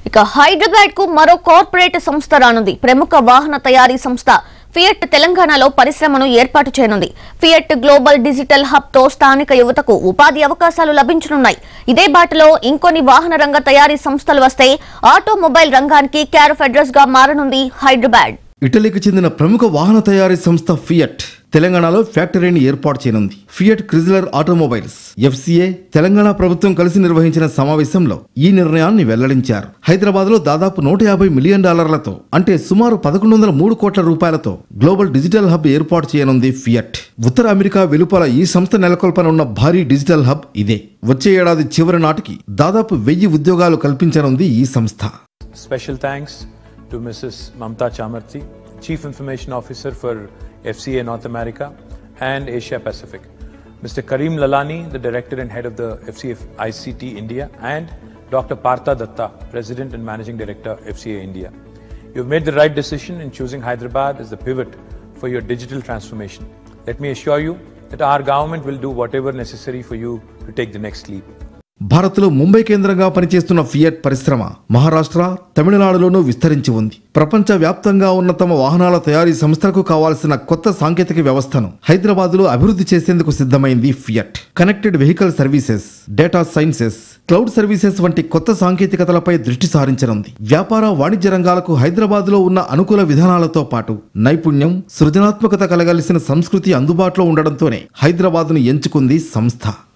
ఇక హైదరాబాద్ కు మరో కార్పొరేట్ సంస్థ రానుంది ప్రముఖ వాహన తయారీ సంస్థ ఫియట్ తెలంగాణలో పరిశ్రమను ఏర్పాటు చేయనుంది ఫియట్ గ్లోబల్ డిజిటల్ హబ్ తో స్థానిక యువతకు ఉపాధి అవకాశాలు లభించనున్నాయి ఇదే బాటలో ఇంకొన్ని వాహన రంగ తయారీ సంస్థలు వస్తే ఆటోమొబైల్ రంగానికి క్యారఫ్ అడ్రస్ గా మారనుంది హైదరాబాద్ ఇటలీకి చెందిన ప్రముఖ వాహన తయారీ సంస్థ ఫియట్ తెలంగాణలో ఫ్యాక్టరీని ఏర్పాటు చేయనుంది Fiat Chrysler automobiles F C A Telangana ప్రభుత్వం కలిసి నిర్వహించిన సమావేశంలో ఈ నిర్ణయాన్ని వెల్లడించారు హైదరాబాద్ లో దాదాపు నూట యాభై మిలియన్ డాలర్లతో అంటే సుమారు పదకొండు వందల మూడు కోట్ల రూపాయలతో గ్లోబల్ డిజిటల్ హబ్ ఏర్పాటు చేయనుంది ఫియట్ ఉత్తర అమెరికా వెలుపల ఈ సంస్థ నెలకొల్పనున్న భారీ డిజిటల్ హబ్ ఇదే వచ్చే ఏడాది చివరి నాటికి దాదాపు వెయ్యి ఉద్యోగాలు కల్పించనుంది ఈ సంస్థ Special thanks to Mrs. Mamta Chamarthi, Chief Information Officer for FCA North America and Asia Pacific, Mr. Karim Lalani, the Director and Head of the FCA ICT India, and Dr. Partha Datta, President and Managing Director, FCA India. You've made the right decision in choosing Hyderabad as the pivot for your digital transformation. Let me assure you that our government will do whatever necessary for you to take the next leap. భారత్లో ముంబై కేంద్రంగా పనిచేస్తున్న fiat పరిశ్రమ మహారాష్ట్ర తమిళనాడులోనూ విస్తరించి ఉంది ప్రపంచ వ్యాప్తంగా ఉన్న తమ వాహనాల తయారీ సంస్థలకు కావాల్సిన కొత్త సాంకేతిక వ్యవస్థను హైదరాబాద్లో అభివృద్ధి చేసేందుకు సిద్ధమైంది Fiat connected vehicle services data sciences cloud services వంటి కొత్త సాంకేతికతలపై దృష్టి సారించనుంది వ్యాపార వాణిజ్య రంగాలకు హైదరాబాద్లో ఉన్న అనుకూల విధానాలతో పాటు నైపుణ్యం సృజనాత్మకత కలగలిసిన సంస్కృతి అందుబాటులో ఉండడంతోనే హైదరాబాద్ను ఎంచుకుంది సంస్థ